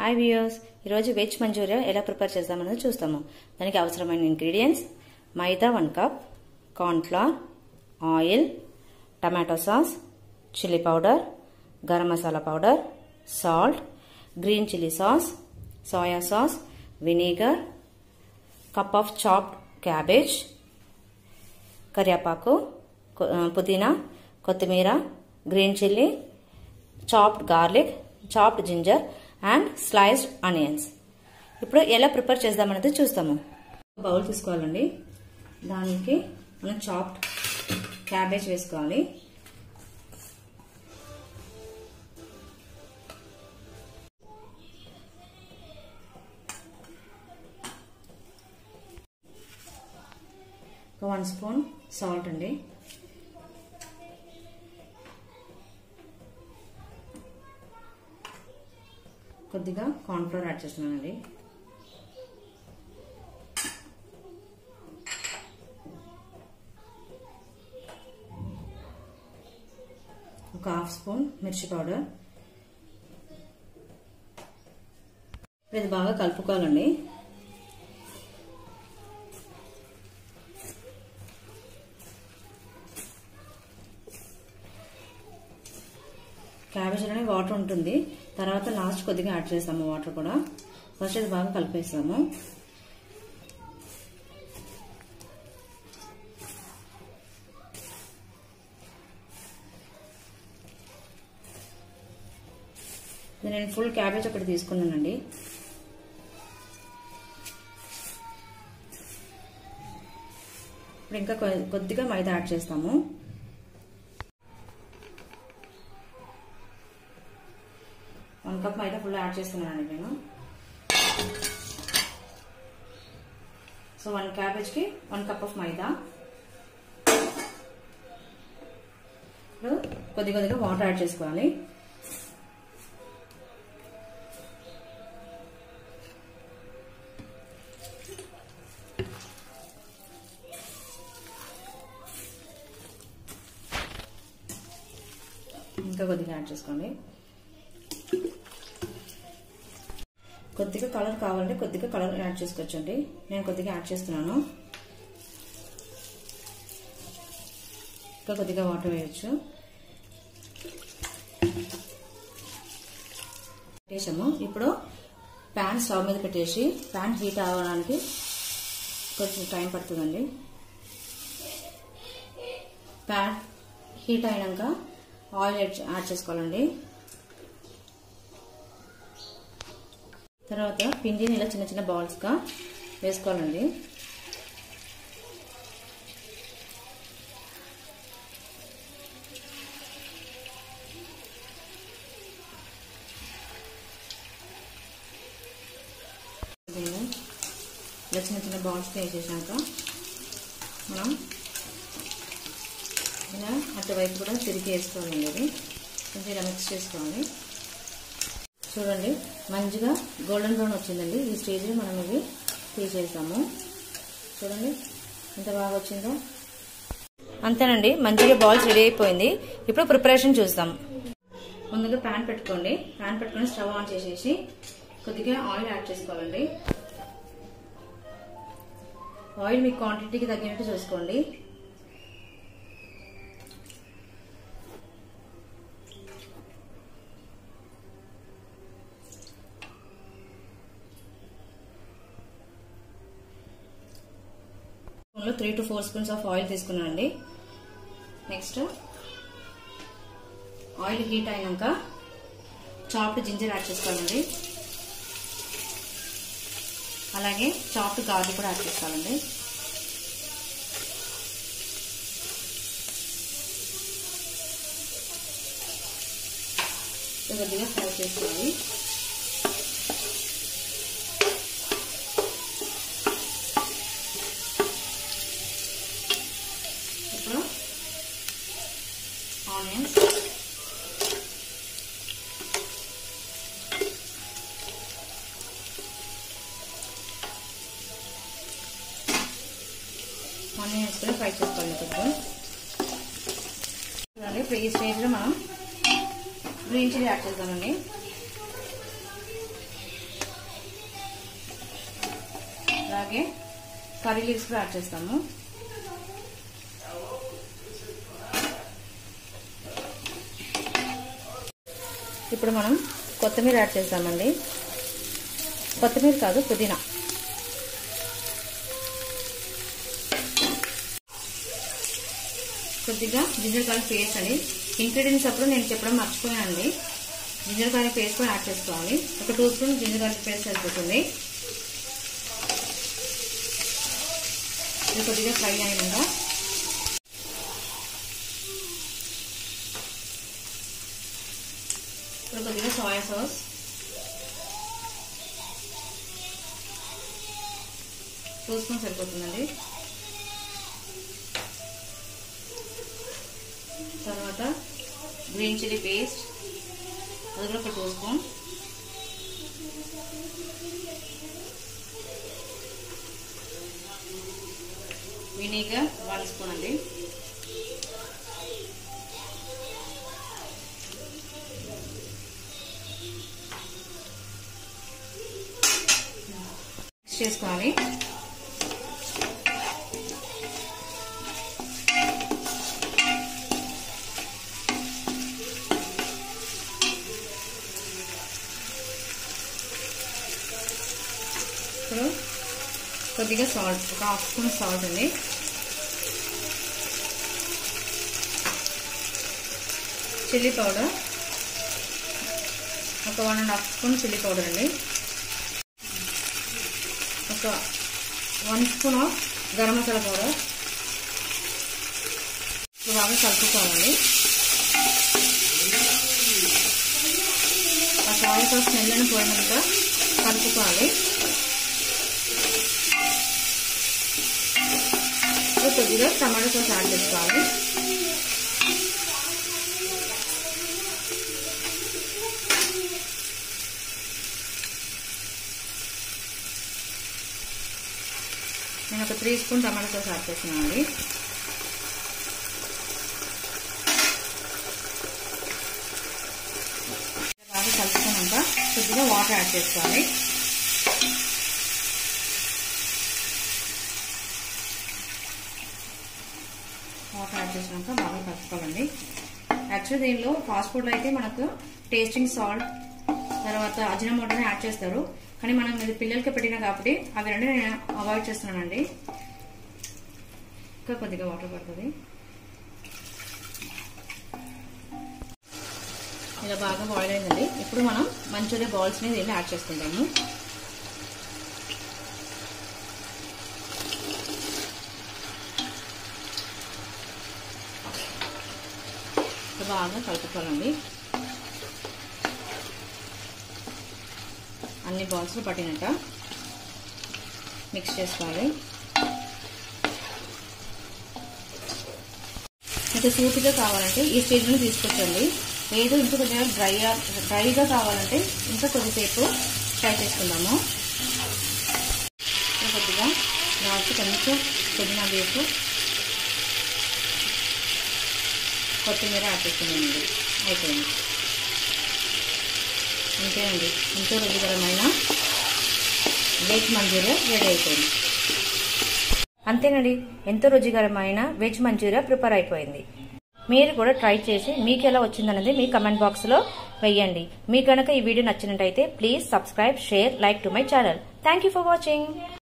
hi viewers ఈరోజు veg manchurian ఎలా prepare చేద్దామనేది చూస్తాము దానికి అవసరమైన ingredients maida one cup cornflour oil tomato sauce chilli powder garam masala powder salt green chilli sauce soya sauce vinegar cup of chopped cabbage కరివేపాకు కొ- పుదీనా కొత్తిమీర green chilli chopped garlic chopped ginger and sliced onions ఇప్పుడు ఎలా ప్రిపేర్ చేద్దామనేది చూస్తాము bowl తీసుకోవాలండి దానికి మనం చాప్డ్ క్యాబేజ్ వేసుకోవాలి వన్ స్పూన్ సాల్ట్ అండి కొద్దిగా కార్న్ఫ్లవర్ యాడ్ చేస్తున్నానండి ఒక హాఫ్ స్పూన్ మిర్చి పౌడర్ ఇది బాగా కలుపుకోవాలండి క్యాబేజీలోనే వాటర్ ఉంటుంది తర్వాత లాస్ట్ కొద్దిగా యాడ్ చేస్తాము వాటర్ కూడా ఫస్ట్ ఇది బాగా కలిపేస్తాము ఇది నేను ఫుల్ క్యాబేజ్ ఒకటి తీసుకున్నానండి ఇప్పుడు ఇంకా కొ- కొద్దిగా మైదా యాడ్ చేస్తాము one cup maida full add చేస్తున్నానండి నేను సో వన్ క్యాబేజ్కి వన్ కప్ ఆఫ్ మైదా ఇప్పుడు కొద్ది కొద్దిగా వాటర్ యాడ్ చేసుకోవాలి ఇంకా కొద్దిగా యాడ్ చేసుకోండి కొద్దిగా కలర్ కావాలంటే కొద్దిగా కలర్ యాడ్ చేసుకోవచ్చండి నేను కొద్దిగా యాడ్ చేస్తున్నాను ఇంకా కొద్దిగా వాటర్ వేయచ్చు వేసాము ఇప్పుడు ప్యాన్ స్టవ్ మీద పెట్టేసి ప్యాన్ హీట్ అవ్వడానికి కొంచెం టైం పడుతుందండి ప్యాన్ హీట్ అయినాక ఆయిల్ యాడ్ చేసుకోవాలండి తర్వాత పిండిని ఇలా చిన్న చిన్న బాల్స్గా వేసుకోవాలండి దీన్ని ఇలా చిన్న చిన్న బాల్స్గా వేసేసాక మనం ఇలా అటువైపు కూడా తిరిగి వేసుకోవాలండి అది కొంచెం ఇలా మిక్స్ చేసుకోవాలి చూడండి మంచిగా గోల్డెన్ బ్రౌన్ వచ్చిందండి ఈ స్టేజ్లో మనం ఇవి తీసేసాము చూడండి ఎంత బాగా వచ్చిందో అంతేనండి మంచిగా బాల్స్ రెడీ అయిపోయింది ఇప్పుడు ప్రిపరేషన్ చూస్తాం ముందుగా ప్యాన్ పెట్టుకోండి ప్యాన్ పెట్టుకొని స్టవ్ ఆన్ చేసేసి కొద్దిగా ఆయిల్ యాడ్ చేసుకోవాలండి ఆయిల్ మీ క్వాంటిటీకి తగ్గినట్టు చూసుకోండి స్పూన్లో three to four spoons of oil తీసుకున్నానండి నెక్స్ట్ ఆయిల్ హీట్ అయినాక చాప్డ్ జింజర్ యాడ్ చేసుకోవాలండి అలాగే చాప్డ్ గార్లిక్ కూడా యాడ్ చేసుకోవాలండి కొద్దిగా ఫ్రై చేసుకోవాలి ఇప్పుడు ఆనియన్స్ ఆనియన్స్ కూడా ఫ్రై చేసుకోవాలి కొంచెం చూడండి ఇప్పుడు ఈ స్టేజ్లో మనం గ్రీన్ చిల్లీ యాడ్ చేద్దామండి అలాగే కర్రీ లీవ్స్ కూడా యాడ్ చేస్తాము ఇప్పుడు మనం కొత్తిమీర యాడ్ చేస్తామండి కొత్తిమీర కాదు పుదీనా కొద్దిగా జింజర్ గార్లిక్ పేస్ట్ అండి ఇంగ్రీడియంట్స్ అప్పుడు నేను చెప్పడం మర్చిపోయానండి జింజర్ గార్లిక్ పేస్ట్ కూడా యాడ్ చేసుకోవాలి ఒక two spoon ginger garlic paste సరిపోతుంది ఇది కొద్దిగా ఫ్రై అయినాక ఇప్పుడు కొద్దిగా సోయా సాస్ టూ స్పూన్ సరిపోతుందండి తర్వాత గ్రీన్ చిల్లీ పేస్ట్ అది కూడా ఒక two spoon vinegar one spoon అండి మిక్స్ చేసుకోవాలి ఇప్పుడు కొద్దిగా సాల్ట్ ఒక హాఫ్ స్పూన్ సాల్ట్ అండి చిల్లీ పౌడర్ ఒక one and half spoon chilli powder అండి ఒక one spoon of garam masala powder ఇప్పుడు బాగా కలుపుకోవాలండి ఆ సోయా సాస్ స్మెల్ని పోయినాక కలుపుకోవాలి ఇప్పుడు కొద్దిగా టమాటో సాస్ యాడ్ చేసుకోవాలి నేను ఒక three spoon tomato sauce add చేస్తున్నానండి బాగా కలుపుకున్నాక కొద్దిగా వాటర్ యాడ్ చేసుకోవాలి వాటర్ యాడ్ చేసినాక బాగా కలుపుకోవాలండి యాక్చువల్లీ దీనిలో ఫాస్ట్ ఫుడ్లో అయితే మనకు టేస్టింగ్ సాల్ట్ తర్వాత అజినమోటోని యాడ్ చేస్తారు కానీ మనం ఇది పిల్లలకి పెట్టినా కాబట్టి అవి రెండు నేను అవాయిడ్ చేస్తున్నానండి ఇంకా కొద్దిగా వాటర్ పడుతుంది ఇలా బాగా బాయిల్ అయిందండి ఇప్పుడు మనం మంచూరియా బాల్స్ని దీన్ని యాడ్ చేసుకుంటాము బాగా కలుపుకోవాలండి అన్ని బాల్స్లో పట్టినట్ట మిక్స్ చేసుకోవాలి మీకు సూప్గా కావాలంటే ఈ స్టేజ్లో తీసుకొచ్చండి లేదు ఇంకా కొద్దిగా డ్రై డ్రైగా కావాలంటే ఇంకా కొద్దిసేపు ఫ్రై చేసుకుందాము కొద్దిగా లాస్ట్ కొంచెం పుదీనా వేపు కొత్తిమీర యాడ్ చేసుకున్నానండి అయిపోయింది అంతేనండి ఎంతో రుచికరమైన వెజ్ మంచూరియా రెడీ అయిపోయింది అంతేనండి ఎంతో రుచికరమైన వెజ్ మంచూరియా ప్రిపేర్ అయిపోయింది మీరు కూడా ట్రై చేసి మీకు ఎలా వచ్చిందనేది మీ కమెంట్ బాక్స్లో వెయ్యండి మీకు కనుక ఈ వీడియో నచ్చినట్టయితే please subscribe share like to my channel thank for watching